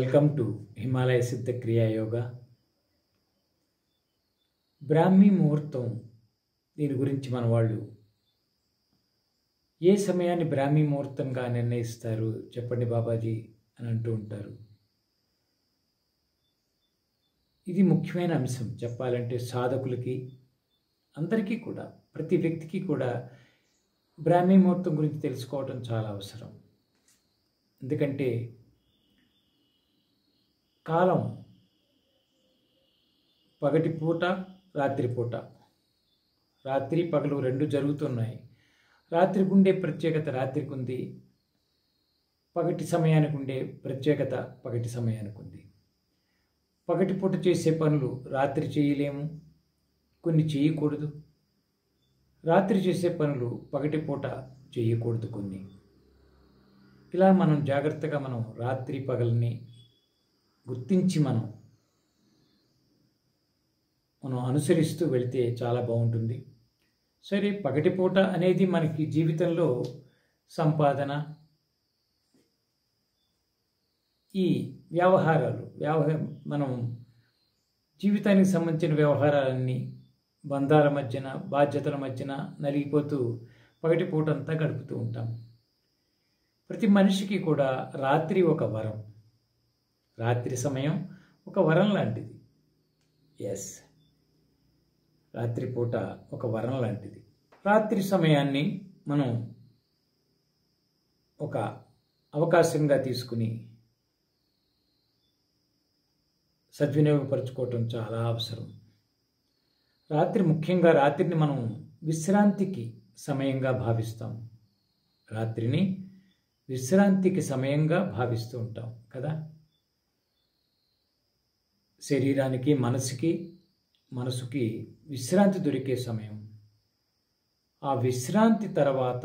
Welcome to Himalaya సిద్ధ క్రియా యోగా బ్రాహ్మీ ముహూర్తం దీని గురించి మన వాళ్ళు ఏ సమయాన్ని బ్రాహ్మీ ముహూర్తంగా నిర్ణయిస్తారు చెప్పండి బాబాజీ అని అంటూ ఉంటారు ఇది ముఖ్యమైన అంశం చెప్పాలంటే సాధకులకి అందరికీ కూడా ప్రతి వ్యక్తికి కూడా బ్రాహ్మీ ముహూర్తం గురించి తెలుసుకోవటం చాలా అవసరం ఎందుకంటే కాలం పగటి పూట రాత్రిపూట రాత్రి పగలు రెండు జరుగుతున్నాయి రాత్రికి ఉండే ప్రత్యేకత రాత్రికి ఉంది పగటి సమయానికి ఉండే ప్రత్యేకత పగటి సమయానికి ఉంది పగటి పూట చేసే పనులు రాత్రి చేయలేము కొన్ని చేయకూడదు రాత్రి చేసే పనులు పగటి పూట చేయకూడదు కొన్ని ఇలా మనం జాగ్రత్తగా మనం రాత్రి పగల్ని గుర్తించి మనం మనం అనుసరిస్తూ వెళ్తే చాలా బాగుంటుంది సరే పగటిపూట అనేది మనకి జీవితంలో సంపాదన ఈ వ్యవహారాలు వ్యవహార మనం జీవితానికి సంబంధించిన వ్యవహారాలన్నీ బంధాల మధ్యన బాధ్యతల మధ్యన నలిగిపోతూ పగటిపూట అంతా గడుపుతూ ఉంటాం ప్రతి మనిషికి కూడా రాత్రి ఒక వరం రాత్రి సమయం ఒక వరం లాంటిది ఎస్ రాత్రిపూట ఒక వరం లాంటిది రాత్రి సమయాన్ని మనం ఒక అవకాశంగా తీసుకుని సద్వినియోగపరచుకోవటం చాలా అవసరం రాత్రి ముఖ్యంగా రాత్రిని మనం విశ్రాంతికి సమయంగా భావిస్తాం రాత్రిని విశ్రాంతికి సమయంగా భావిస్తూ ఉంటాం కదా శరీరానికి మనసుకి మనసుకి విశ్రాంతి దొరికే సమయం ఆ విశ్రాంతి తర్వాత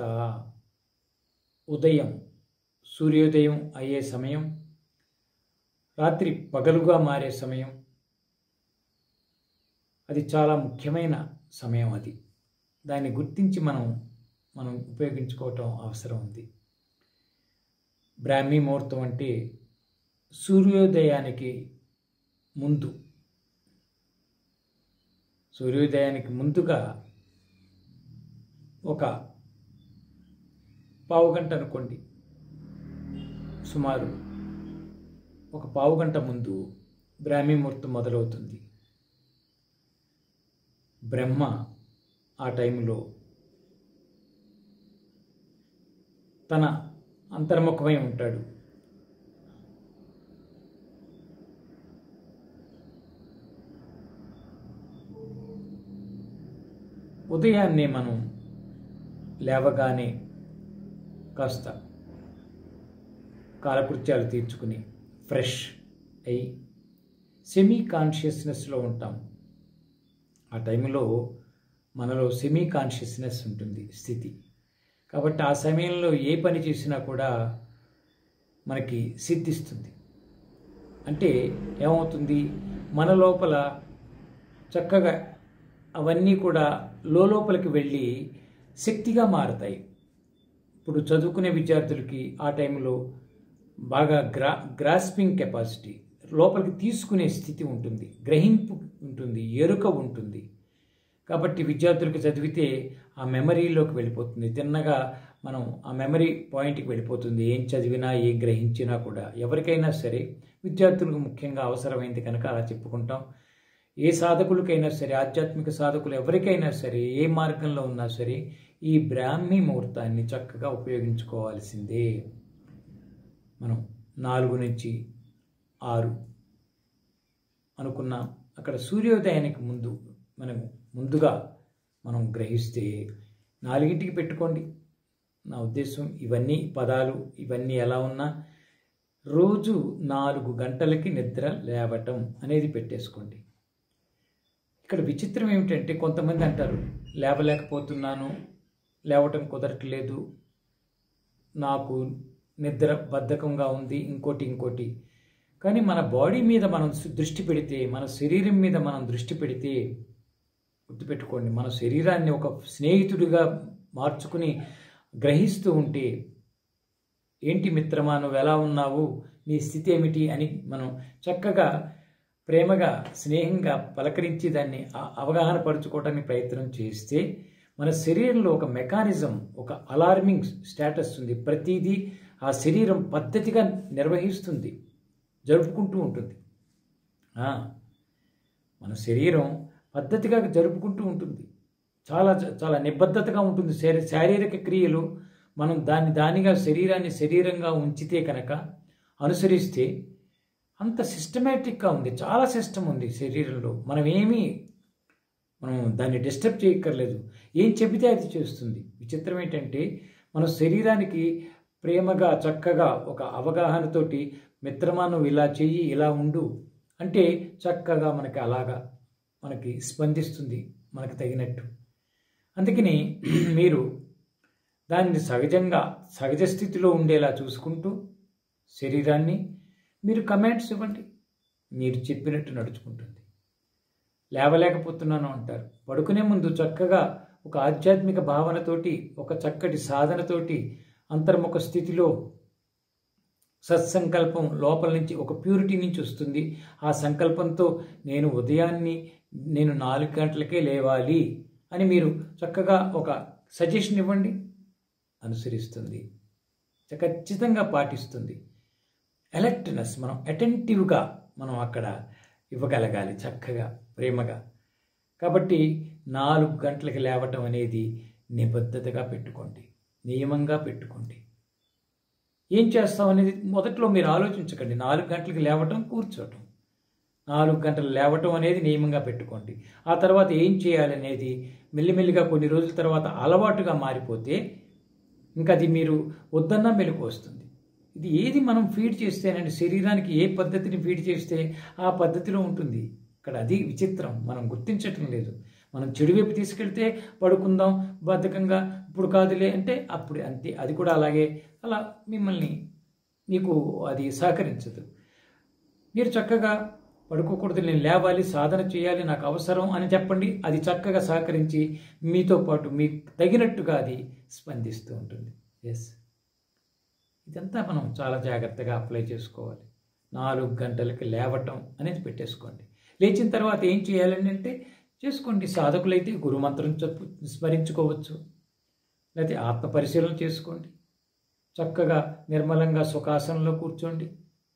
ఉదయం సూర్యోదయం అయ్యే సమయం రాత్రి పగలుగా మారే సమయం అది చాలా ముఖ్యమైన సమయం అది దాన్ని గుర్తించి మనం మనం ఉపయోగించుకోవటం అవసరం ఉంది బ్రాహ్మీ ముహూర్తం అంటే సూర్యోదయానికి ముందు సూర్యోదయానికి ముందుగా ఒక పావు గంట అనుకోండి సుమారు ఒక పావు గంట ముందు బ్రాహ్మీ ముహూర్తం మొదలవుతుంది బ్రహ్మ ఆ టైంలో తన అంతర్ముఖమై ఉంటాడు ఉదయాన్నే మనం లేవగానే కాస్త కాలకృత్యాలు తీర్చుకుని ఫ్రెష్ అయి సెమీ కాన్షియస్నెస్లో ఉంటాం ఆ టైంలో మనలో సెమీ కాన్షియస్నెస్ ఉంటుంది స్థితి కాబట్టి ఆ సమయంలో ఏ పని చేసినా కూడా మనకి సిద్ధిస్తుంది అంటే ఏమవుతుంది మన లోపల చక్కగా అవన్నీ కూడా లోపలికి వెళ్ళి శక్తిగా మారుతాయి ఇప్పుడు చదువుకునే విద్యార్థులకి ఆ టైంలో బాగా గ్రా గ్రాస్పింగ్ కెపాసిటీ లోపలికి తీసుకునే స్థితి ఉంటుంది గ్రహింపు ఉంటుంది ఎరుక ఉంటుంది కాబట్టి విద్యార్థులకు చదివితే ఆ మెమరీలోకి వెళ్ళిపోతుంది తిన్నగా మనం ఆ మెమరీ పాయింట్కి వెళ్ళిపోతుంది ఏం చదివినా ఏం గ్రహించినా కూడా ఎవరికైనా సరే విద్యార్థులకు ముఖ్యంగా అవసరమైంది కనుక అలా చెప్పుకుంటాం ఏ సాధకులకైనా సరే ఆధ్యాత్మిక సాధకులు ఎవరికైనా సరే ఏ మార్గంలో ఉన్నా సరే ఈ బ్రాహ్మీ ముహూర్తాన్ని చక్కగా ఉపయోగించుకోవాల్సిందే మనం నాలుగు నుంచి ఆరు అనుకున్నాం అక్కడ సూర్యోదయానికి ముందు మనం ముందుగా మనం గ్రహిస్తే నాలుగింటికి పెట్టుకోండి నా ఉద్దేశం ఇవన్నీ పదాలు ఇవన్నీ ఎలా ఉన్నా రోజు నాలుగు గంటలకి నిద్ర లేవటం అనేది పెట్టేసుకోండి ఇక్కడ విచిత్రం ఏమిటంటే కొంతమంది అంటారు లేవలేకపోతున్నాను లేవటం కుదరట్లేదు నాకు నిద్ర బద్ధకంగా ఉంది ఇంకోటి ఇంకోటి కానీ మన బాడీ మీద మనం దృష్టి పెడితే మన శరీరం మీద మనం దృష్టి పెడితే గుర్తుపెట్టుకోండి మన శరీరాన్ని ఒక స్నేహితుడిగా మార్చుకుని గ్రహిస్తూ ఉంటే ఏంటి మిత్రమా నువ్వు ఎలా ఉన్నావు నీ స్థితి ఏమిటి అని మనం చక్కగా ప్రేమగా స్నేహంగా పలకరించి దాన్ని ఆ- అవగాహన పరుచుకోవడానికి ప్రయత్నం చేస్తే మన శరీరంలో ఒక మెకానిజం ఒక అలార్మింగ్ స్టేటస్ ఉంది ప్రతిదీ ఆ శరీరం పద్ధతిగా నిర్వహిస్తుంది జరుపుకుంటూ ఉంటుంది ఆ, మన శరీరం పద్ధతిగా జరుపుకుంటూ ఉంటుంది చాలా చాలా నిబద్ధతగా ఉంటుంది శరీ శారీరక క్రియలు మనం దాన్ని దానిగా శరీరాన్ని శరీరంగా ఉంచితే కనుక అనుసరిస్తే అంత సిస్టమేటిక్గా ఉంది చాలా సిస్టమ్ ఉంది శరీరంలో మనం ఏమీ మనం దాన్ని డిస్టర్బ్ చేయక్కర్లేదు ఏం చెబితే అది చేస్తుంది విచిత్రం ఏంటంటే మన శరీరానికి ప్రేమగా చక్కగా ఒక అవగాహనతోటి మిత్రమా నువ్వు ఇలా చెయ్యి ఇలా ఉండు అంటే చక్కగా మనకి అలాగా మనకి స్పందిస్తుంది మనకు తగినట్టు అందుకని మీరు దాన్ని సహజంగా సహజ స్థితిలో ఉండేలా చూసుకుంటూ శరీరాన్ని మీరు కమెంట్స్ ఇవ్వండి మీరు చెప్పినట్టు నడుచుకుంటుంది లేవలేకపోతున్నాను అంటారు పడుకునే ముందు చక్కగా ఒక ఆధ్యాత్మిక భావనతోటి ఒక చక్కటి సాధనతోటి అంతర్ముఖ స్థితిలో సత్సంకల్పం లోపల నుంచి ఒక ప్యూరిటీ నుంచి వస్తుంది ఆ సంకల్పంతో నేను ఉదయాన్ని నేను నాలుగు గంటలకే లేవాలి అని మీరు చక్కగా ఒక సజెషన్ ఇవ్వండి అనుసరిస్తుంది ఖచ్చితంగా పాటిస్తుంది ఎలర్ట్నెస్ మనం అటెంటివ్గా మనం అక్కడ ఇవ్వగలగాలి చక్కగా ప్రేమగా కాబట్టి నాలుగు గంటలకి లేవటం అనేది నిబద్ధతగా పెట్టుకోండి నియమంగా పెట్టుకోండి ఏం చేస్తాం అనేది మొదట్లో మీరు ఆలోచించకండి నాలుగు గంటలకు లేవటం కూర్చోవటం నాలుగు గంటలు లేవటం అనేది నియమంగా పెట్టుకోండి ఆ తర్వాత ఏం చేయాలనేది మెల్లిమెల్లిగా కొన్ని రోజుల తర్వాత అలవాటుగా మారిపోతే ఇంకా అది మీరు వద్దన్నా మెలకు వస్తుంది ఇది ఏది మనం ఫీడ్ చేస్తేనండి శరీరానికి ఏ పద్ధతిని ఫీడ్ చేస్తే ఆ పద్ధతిలో ఉంటుంది ఇక్కడ అది విచిత్రం మనం గుర్తించటం లేదు మనం చెడు వైపు తీసుకెళ్తే పడుకుందాం బద్ధకంగా ఇప్పుడు కాదులే అంటే అప్పుడు అంతే అది కూడా అలాగే అలా మిమ్మల్ని మీకు అది సహకరించదు మీరు చక్కగా పడుకోకూడదు నేను లేవాలి సాధన చేయాలి నాకు అవసరం అని చెప్పండి అది చక్కగా సహకరించి మీతో పాటు మీకు తగినట్టుగా అది స్పందిస్తూ ఉంటుంది ఎస్ ఇదంతా మనం చాలా జాగ్రత్తగా అప్లై చేసుకోవాలి నాలుగు గంటలకి లేవటం అనేది పెట్టేసుకోండి లేచిన తర్వాత ఏం చేయాలని అంటే చేసుకోండి సాధకులైతే గురుమంత్రం చెప్పు స్మరించుకోవచ్చు లేకపోతే ఆత్మ పరిశీలన చేసుకోండి చక్కగా నిర్మలంగా సుఖాసనంలో కూర్చోండి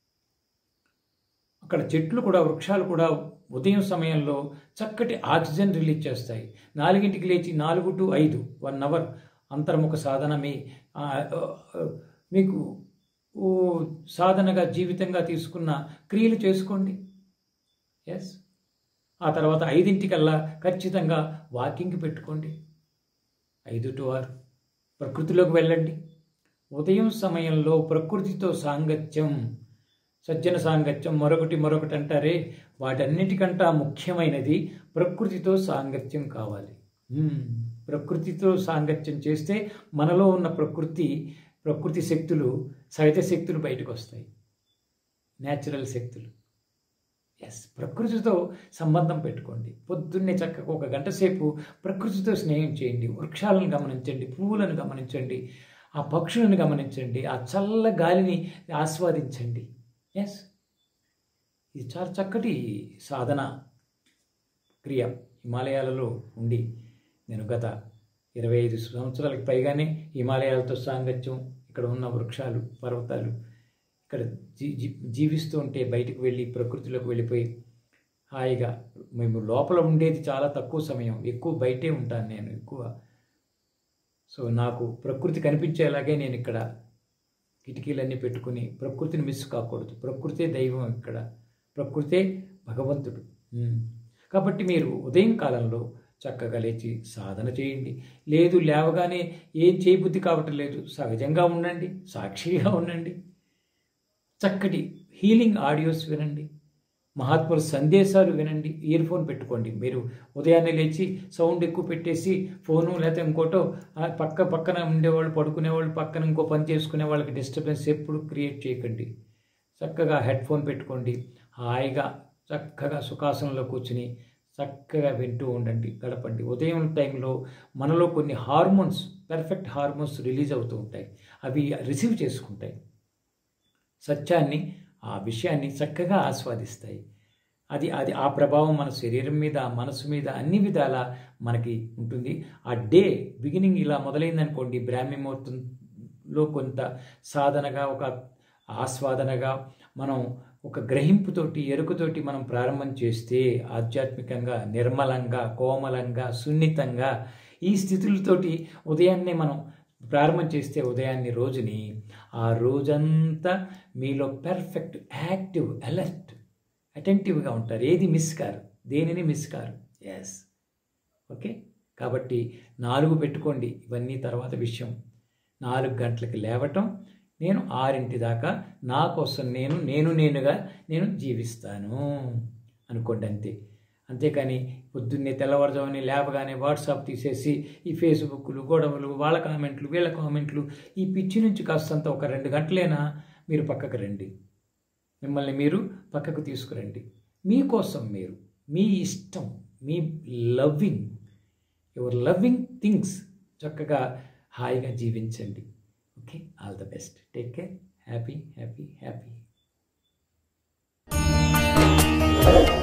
అక్కడ చెట్లు కూడా వృక్షాలు కూడా ఉదయం సమయంలో చక్కటి ఆక్సిజన్ రిలీజ్ చేస్తాయి నాలుగింటికి లేచి నాలుగు టు ఐదు వన్ అవర్ అంతర్ముఖ సాధన మీ ఆ, ఆ, మీకు ఓ సాధనగా జీవితంగా తీసుకున్న క్రియలు చేసుకోండి ఎస్ ఆ తర్వాత ఐదింటికల్లా ఖచ్చితంగా వాకింగ్ పెట్టుకోండి ఐదు టు ఆరు ప్రకృతిలోకి వెళ్ళండి ఉదయం సమయంలో ప్రకృతితో సాంగత్యం సజ్జన సాంగత్యం మరొకటి మరొకటి అంటారే వాటన్నిటికంటా ముఖ్యమైనది ప్రకృతితో సాంగత్యం కావాలి మ్మ్. ప్రకృతితో సాంగత్యం చేస్తే మనలో ఉన్న ప్రకృతి ప్రకృతి శక్తులు సహజ శక్తులు బయటకు వస్తాయి న్యాచురల్ శక్తులు ఎస్ ప్రకృతితో సంబంధం పెట్టుకోండి పొద్దున్నే చక్కగా ఒక గంట సేపు ప్రకృతితో స్నేహం చేయండి వృక్షాలను గమనించండి పువ్వులను గమనించండి ఆ పక్షులను గమనించండి ఆ చల్ల గాలిని ఆస్వాదించండి ఎస్ ఇది చాలా చక్కటి సాధన క్రియ హిమాలయాలలో ఉండి నేను గత ఇరవై ఐదు సంవత్సరాలకు పైగానే హిమాలయాలతో సాంగత్యం ఇక్కడ ఉన్న వృక్షాలు పర్వతాలు ఇక్కడ జీ జీ- జీవిస్తూ ఉంటే బయటకు వెళ్ళి ప్రకృతిలోకి వెళ్ళిపోయి హాయిగా మేము లోపల ఉండేది చాలా తక్కువ సమయం ఎక్కువ బయటే ఉంటాను నేను ఎక్కువ సో నాకు ప్రకృతి కనిపించేలాగే నేను ఇక్కడ కిటికీలన్నీ పెట్టుకుని ప్రకృతిని మిస్ కాకూడదు ప్రకృతే దైవం ఇక్కడ ప్రకృతే భగవంతుడు ఉమ్. కాబట్టి మీరు ఉదయం కాలంలో చక్కగా లేచి సాధన చేయండి లేదు లేవగానే ఏం చేయబుద్ధి కావటం లేదు సహజంగా ఉండండి సాక్షిగా ఉండండి చక్కటి హీలింగ్ ఆడియోస్ వినండి మహాత్ముల సందేశాలు వినండి ఇయర్ ఫోన్ పెట్టుకోండి మీరు ఉదయాన్నే లేచి సౌండ్ ఎక్కువ పెట్టేసి ఫోను లేకపోతే ఇంకోటో ఆ పక్క పక్కన ఉండేవాళ్ళు పడుకునేవాళ్ళు పక్కన ఇంకో పని చేసుకునే వాళ్ళకి డిస్టర్బెన్స్ ఎప్పుడు క్రియేట్ చేయకండి చక్కగా హెడ్ ఫోన్ పెట్టుకోండి హాయిగా చక్కగా సుఖాసనంలో కూర్చుని చక్కగా వింటూ ఉండండి గడపండి ఉదయం టైంలో మనలో కొన్ని హార్మోన్స్ పెర్ఫెక్ట్ హార్మోన్స్ రిలీజ్ అవుతూ ఉంటాయి అవి రిసీవ్ చేసుకుంటాయి సత్యాన్ని ఆ విషయాన్ని చక్కగా ఆస్వాదిస్తాయి అది అది ఆ ప్రభావం మన శరీరం మీద మనసు మీద అన్ని విధాల మనకి ఉంటుంది ఆ డే బిగినింగ్ ఇలా మొదలైందనుకోండి బ్రాహ్మీ ముహూర్తంలో కొంత సాధనగా ఒక ఆస్వాదనగా మనం ఒక గ్రహింపుతోటి ఎరుకతోటి మనం ప్రారంభం చేస్తే ఆధ్యాత్మికంగా నిర్మలంగా కోమలంగా సున్నితంగా ఈ స్థితులతోటి ఉదయాన్నే మనం ప్రారంభం చేస్తే ఉదయాన్ని రోజుని ఆ రోజంతా మీలో పెర్ఫెక్ట్ యాక్టివ్ అలర్ట్ అటెంటివ్గా ఉంటారు ఏది మిస్ కారు దేనిని మిస్ కారు ఎస్ ఓకే కాబట్టి నాలుగు పెట్టుకోండి ఇవన్నీ తర్వాత విషయం నాలుగు గంటలకి లేవటం నేను ఆరింటి దాకా నా కోసం నేను నేను నేనుగా నేను జీవిస్తాను అనుకోండి అంతే అంతేకాని పొద్దున్నే తెల్లవారుజామునే లేవగానే వాట్సాప్ తీసేసి ఈ ఫేస్బుక్లు గొడవలు వాళ్ళ కామెంట్లు వీళ్ళ కామెంట్లు ఈ పిచ్చి నుంచి కాస్తంత ఒక రెండు గంటలైనా మీరు పక్కకు రండి మిమ్మల్ని మీరు పక్కకు తీసుకురండి మీకోసం మీరు మీ ఇష్టం మీ లవ్వింగ్ యువర్ లవ్వింగ్ థింగ్స్ చక్కగా హాయిగా జీవించండి okay all the best take care happy happy happy